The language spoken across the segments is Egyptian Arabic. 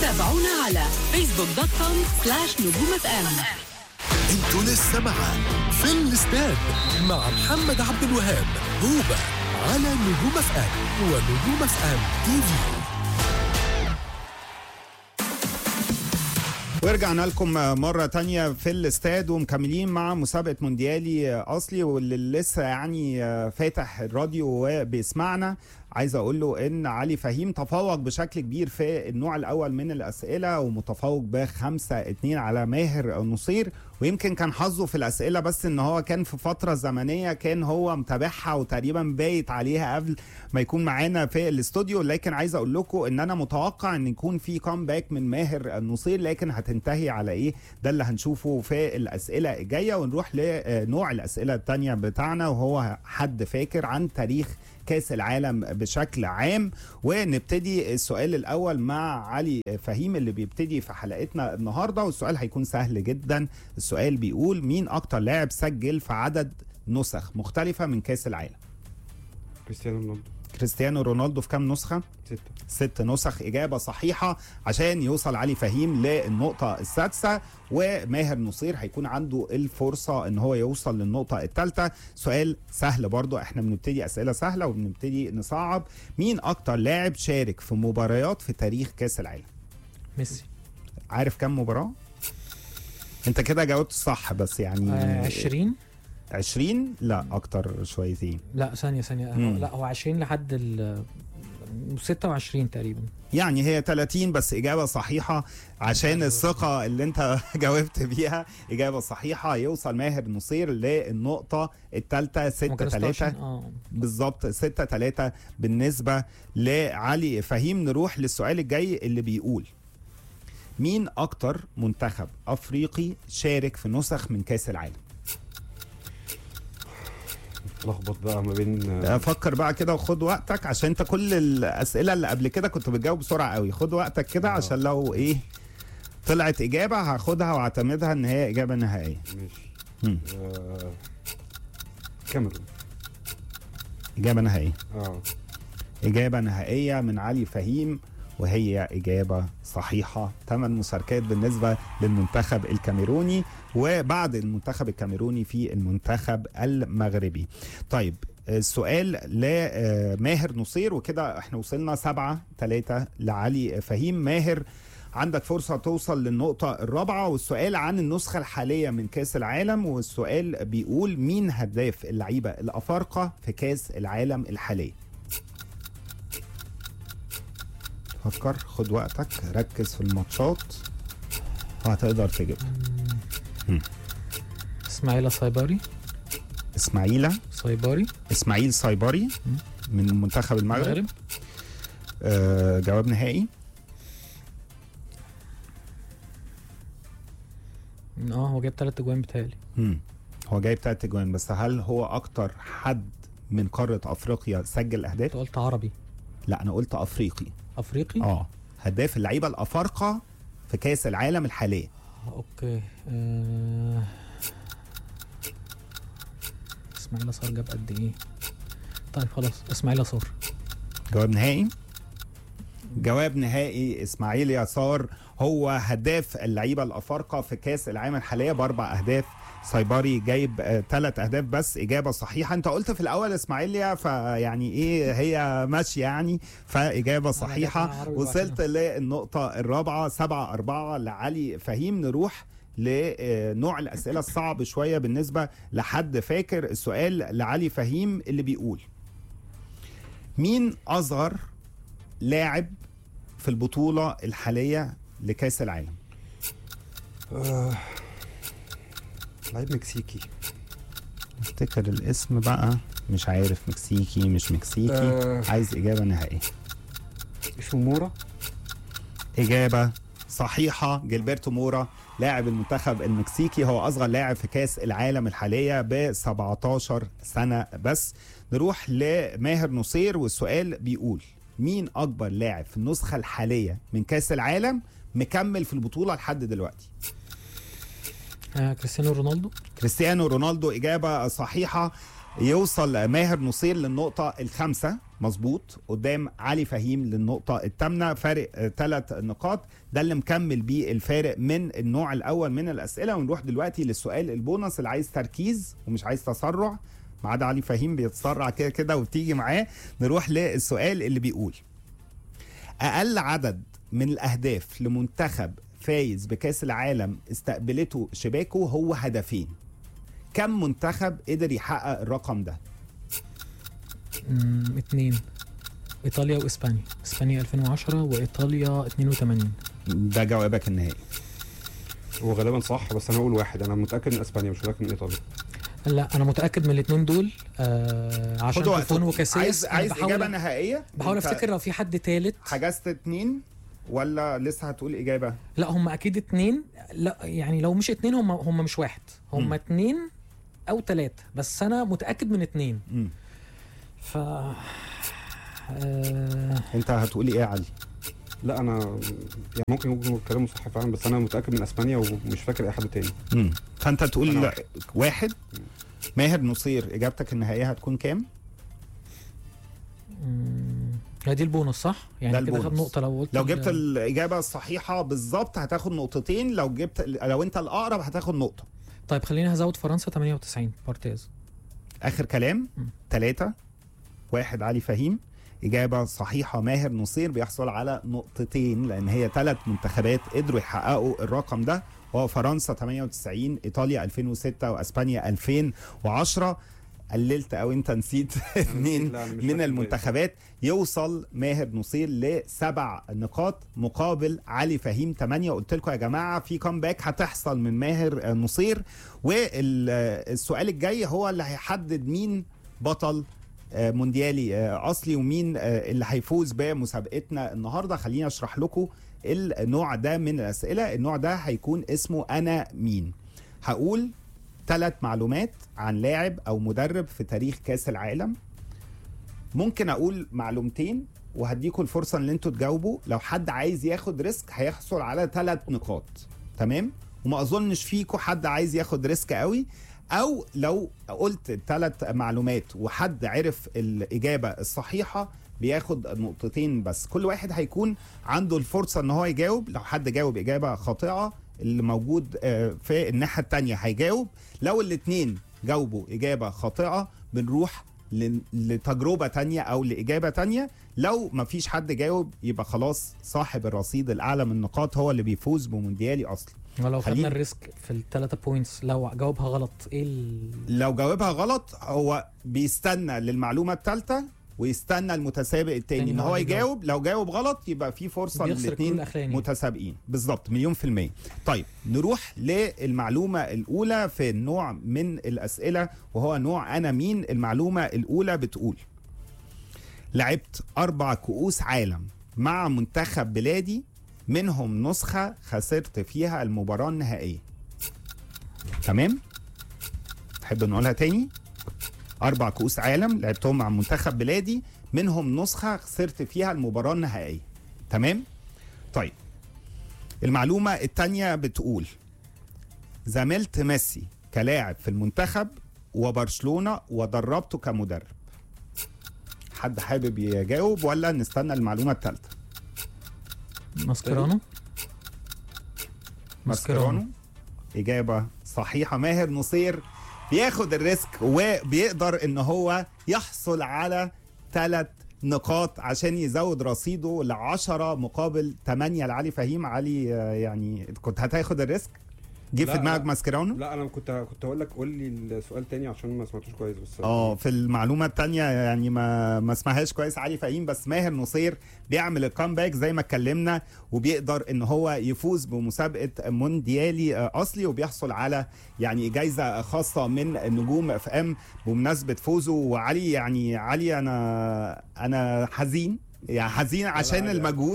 تابعونا على فيسبوك دوت كوم سلاش نجوم اف ام انتوا لسه مع في الاستاد مع محمد عبد الوهاب هوبا على نجوم اف ام ونجوم اف ام تي في ورجعنا لكم مرة تانية في الاستاد ومكملين مع مسابقة مونديالي أصلي واللي لسه يعني فاتح الراديو وبيسمعنا عايز اقول له ان علي فهيم تفوق بشكل كبير في النوع الاول من الاسئله ومتفوق بخمسة اتنين على ماهر نصير ويمكن كان حظه في الاسئله بس ان هو كان في فتره زمنيه كان هو متابعها وتقريبا بايت عليها قبل ما يكون معانا في الاستوديو لكن عايز اقول لكم ان انا متوقع ان يكون في كومباك من ماهر النصير لكن هتنتهي على ايه ده اللي هنشوفه في الاسئله الجايه ونروح لنوع الاسئله الثانيه بتاعنا وهو حد فاكر عن تاريخ كاس العالم بشكل عام ونبتدي السؤال الاول مع علي فهيم اللي بيبتدي في حلقتنا النهارده والسؤال هيكون سهل جدا السؤال بيقول مين اكتر لاعب سجل في عدد نسخ مختلفه من كاس العالم كريستيانو رونالدو كريستيانو رونالدو في كام نسخه ستة ست نسخ إجابة صحيحة عشان يوصل علي فهيم للنقطة السادسة وماهر نصير هيكون عنده الفرصة ان هو يوصل للنقطة الثالثة سؤال سهل برضو احنا بنبتدي أسئلة سهلة وبنبتدي نصعب مين أكتر لاعب شارك في مباريات في تاريخ كأس العالم ميسي عارف كم مباراة؟ انت كده جاوبت صح بس يعني آه 20 20 لا اكتر شويتين لا ثانية ثانية مم. لا هو 20 لحد ال 26 تقريبا يعني هي 30 بس إجابة صحيحة عشان الثقة اللي أنت جاوبت بيها إجابة صحيحة يوصل ماهر نصير للنقطة الثالثة هو 6 كان 3 16 اه بالظبط 6 3 بالنسبة لعلي فهيم نروح للسؤال الجاي اللي بيقول مين أكتر منتخب أفريقي شارك في نسخ من كأس العالم؟ لخبط بقى ما بين فكر بقى كده وخد وقتك عشان انت كل الاسئله اللي قبل كده كنت بتجاوب بسرعه قوي خد وقتك كده آه. عشان لو ايه طلعت اجابه هاخدها واعتمدها ان هي اجابه نهائيه ماشي مم. آه، كاميرون اجابه نهائيه اه اجابه نهائيه من علي فهيم وهي اجابه صحيحه ثمان مشاركات بالنسبه للمنتخب الكاميروني وبعد المنتخب الكاميروني في المنتخب المغربي طيب السؤال لماهر نصير وكده احنا وصلنا سبعة ثلاثة لعلي فهيم ماهر عندك فرصة توصل للنقطة الرابعة والسؤال عن النسخة الحالية من كأس العالم والسؤال بيقول مين هداف اللعيبة الأفارقة في كأس العالم الحالي فكر خد وقتك ركز في الماتشات وهتقدر تجيب اسماعيل صيباري اسماعيلة صيباري اسماعيل صيبري من منتخب المغرب المغرب آه جواب نهائي اه هو جايب ثلاث اجوان بتهيألي مم. هو جايب تلات اجوان بس هل هو اكتر حد من قارة افريقيا سجل اهداف؟ انت قلت عربي لا انا قلت افريقي افريقي اه هداف اللعيبة الافارقة في كاس العالم الحالية آه، اوكي آه... اسماعيل صار جاب قد ايه طيب خلاص اسماعيل صار جواب نهائي جواب نهائي اسماعيل يسار هو هداف اللعيبه الافارقه في كاس العالم الحاليه باربع اهداف سايباري جايب ثلاث اهداف بس اجابه صحيحه انت قلت في الاول اسماعيليا فيعني ايه هي ماشيه يعني فاجابه صحيحه جبتها عربي وصلت للنقطه الرابعه سبعة أربعة لعلي فهيم نروح لنوع الاسئله الصعب شويه بالنسبه لحد فاكر السؤال لعلي فهيم اللي بيقول مين اصغر لاعب في البطوله الحاليه لكاس العالم آه، لعيب مكسيكي افتكر الاسم بقى مش عارف مكسيكي مش مكسيكي آه. عايز اجابه نهائيه اسمه مورا إجابة صحيحة جilberto مورا لاعب المنتخب المكسيكي هو أصغر لاعب في كأس العالم الحالية ب 17 سنة بس نروح لماهر نصير والسؤال بيقول مين أكبر لاعب في النسخة الحالية من كأس العالم مكمل في البطولة لحد دلوقتي آه كريستيانو رونالدو كريستيانو رونالدو إجابة صحيحة يوصل ماهر نصير للنقطة الخامسة مظبوط قدام علي فهيم للنقطة الثامنة فارق ثلاث نقاط ده اللي مكمل بيه الفارق من النوع الأول من الأسئلة ونروح دلوقتي للسؤال البونص اللي عايز تركيز ومش عايز تسرع ما عدا علي فهيم بيتسرع كده كده وبتيجي معاه نروح للسؤال اللي بيقول أقل عدد من الأهداف لمنتخب فايز بكأس العالم استقبلته شباكه هو هدفين كم منتخب قدر يحقق الرقم ده مم، اتنين ايطاليا واسبانيا اسبانيا 2010 وايطاليا 82 ده جوابك النهائي هو غالبا صح بس انا هقول واحد انا متاكد من اسبانيا مش متاكد من ايطاليا لا انا متاكد من الاثنين دول آه عشان خدوا بوفون وقتكم. وكاسياس عايز أنا عايز بحاول اجابه نهائيه بحاول أنت افتكر لو في حد تالت حجزت اتنين ولا لسه هتقول اجابه لا هم اكيد اتنين لا يعني لو مش اتنين هم هم مش واحد مم. هم اتنين او تلاتة بس انا متاكد من اتنين مم. ف آه انت هتقولي ايه يا علي لا انا يعني ممكن يكونوا كلامه صح فعلا بس انا متاكد من اسبانيا ومش فاكر اي حد تاني مم. فانت تقول أنا لا، واحد ماهر نصير اجابتك النهائيه هتكون كام مم، هي دي البونص صح؟ ده يعني كده خد البونص. نقطة لو قلت لو ال- جبت الاجابه الصحيحه بالظبط هتاخد نقطتين لو جبت لو انت الاقرب هتاخد نقطه طيب خليني هزود فرنسا 98 بارتيز اخر كلام مم. ثلاثة واحد علي فهيم إجابة صحيحة ماهر نصير بيحصل على نقطتين لأن هي ثلاث منتخبات قدروا يحققوا الرقم ده وهو فرنسا 98 إيطاليا 2006 وأسبانيا 2010 قللت أو أنت نسيت اثنين لا، أنا مش من فاكر المنتخبات يوصل ماهر نصير لسبع نقاط مقابل علي فهيم 8 قلت لكم يا جماعه في كومباك هتحصل من ماهر نصير والسؤال الجاي هو اللي هيحدد مين بطل آه، مونديالي آه، اصلي ومين آه، اللي هيفوز بمسابقتنا النهارده خليني اشرح لكم النوع ده من الاسئله النوع ده هيكون اسمه انا مين هقول ثلاث معلومات عن لاعب او مدرب في تاريخ كاس العالم ممكن اقول معلومتين وهديكم الفرصه ان انتوا تجاوبوا لو حد عايز ياخد ريسك هيحصل على ثلاث نقاط تمام وما اظنش فيكم حد عايز ياخد ريسك قوي او لو قلت ثلاث معلومات وحد عرف الاجابه الصحيحه بياخد نقطتين بس كل واحد هيكون عنده الفرصه ان هو يجاوب لو حد جاوب اجابه خاطئه اللي موجود آه، في الناحيه الثانيه هيجاوب لو الاثنين جاوبوا اجابه خاطئه بنروح ل- لتجربه تانية او لاجابه تانية لو ما فيش حد جاوب يبقى خلاص صاحب الرصيد الاعلى من النقاط هو اللي بيفوز بمونديالي اصلا ولو خلينا- خدنا الريسك في الثلاثة بوينتس لو جاوبها غلط ايه ال... لو جاوبها غلط هو بيستنى للمعلومه الثالثه ويستنى المتسابق التاني تاني ان هو هو اللي يجاوب لو جاوب غلط يبقى في فرصه بيخسر الكرو للاثنين الأخراني. متسابقين بالظبط مليون في المية طيب نروح للمعلومة الأولى في النوع من الأسئلة وهو نوع أنا مين المعلومة الأولى بتقول لعبت أربع كؤوس عالم مع منتخب بلادي منهم نسخة خسرت فيها المباراة النهائية تمام تحب نقولها تاني أربع كؤوس عالم لعبتهم مع منتخب بلادي منهم نسخة خسرت فيها المباراة النهائية تمام طيب المعلومة التانية بتقول زميلت ميسي كلاعب في المنتخب وبرشلونة ودربته كمدرب حد حابب يجاوب ولا نستنى المعلومة الثالثة ماسكيرانو ماسكيرانو إجابة صحيحة ماهر نصير بياخد الريسك وبيقدر ان هو يحصل على ثلاث نقاط عشان يزود رصيده ل 10 مقابل 8 لعلي فهيم علي آه، يعني كنت هتاخد الريسك جه في لا، دماغك لا. ماسكيرانو لا انا كنت كنت اقول لك قول لي السؤال تاني عشان ما سمعتوش كويس بس اه في المعلومه الثانيه يعني ما ما اسمهاش كويس علي فهيم بس ماهر نصير بيعمل الكامباك زي ما اتكلمنا وبيقدر ان هو يفوز بمسابقه مونديالي آه، اصلي وبيحصل على يعني جايزه خاصه من نجوم اف ام بمناسبه فوزه وعلي يعني علي انا انا حزين يعني حزين عشان عادي. المجهود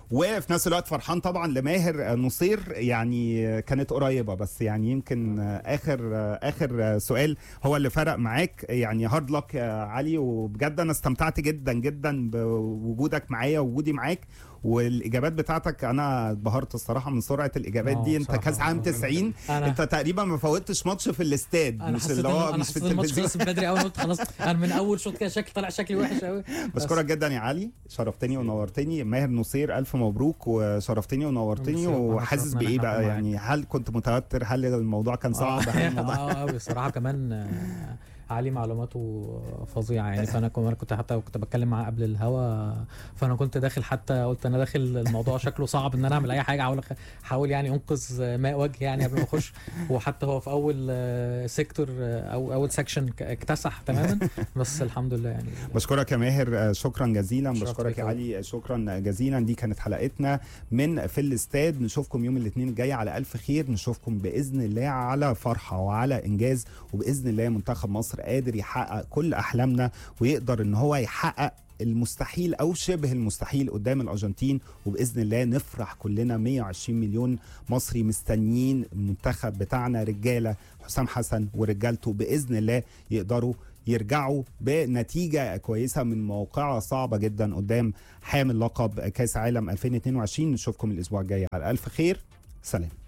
وفي نفس الوقت فرحان طبعا لماهر نصير يعني كانت قريبه بس يعني يمكن اخر اخر سؤال هو اللي فرق معاك يعني هارد لك يا علي وبجد انا استمتعت جدا جدا بوجودك معايا ووجودي معاك والاجابات بتاعتك انا اتبهرت الصراحه من سرعه الاجابات آه، دي انت بصراحة. كاس عام 90 أنا- انت تقريبا ما فوتش ماتش في الاستاد انا مش حسيت اللي إن- هو انا مش في حسيت إن الماتش التلفزيون خلص من بدري قوي انا قلت خلاص انا من اول شوط كده شكل طلع شكلي وحش قوي بشكرك جدا يا علي شرفتني ونورتني ماهر نصير الف مبروك وشرفتني ونورتني ميرسي، ربنا وحاسس يشرفنا بايه إن إحنا بقى نكون يعني هل كنت متوتر هل الموضوع كان صعب هل الموضوع اه قوي الصراحه كمان آه، علي معلوماته فظيعه يعني فانا كنت أنا كنت حتى كنت بتكلم معاه قبل الهوا فانا كنت داخل حتى قلت انا داخل الموضوع شكله صعب ان انا اعمل اي حاجه احاول أخ- احاول يعني انقذ ماء وجهي يعني قبل ما اخش وحتى هو في اول آه، سيكتور آه، او اول سكشن اكتسح تماما بس الحمد لله يعني بشكرك يا ماهر آه، شكرا جزيلا شرف بشكرك ليك يا أوي. علي آه، شكرا جزيلا دي كانت حلقتنا من في الاستاد نشوفكم يوم الاثنين الجاي على الف خير نشوفكم باذن الله على فرحه وعلى انجاز وباذن الله منتخب مصر قادر يحقق كل احلامنا ويقدر ان هو يحقق المستحيل او شبه المستحيل قدام الارجنتين وباذن الله نفرح كلنا 120 مليون مصري مستنيين المنتخب بتاعنا رجاله حسام حسن ورجالته باذن الله يقدروا يرجعوا بنتيجه كويسه من موقعه صعبه جدا قدام حامل لقب كاس عالم 2022 نشوفكم الاسبوع الجاي على الف خير سلام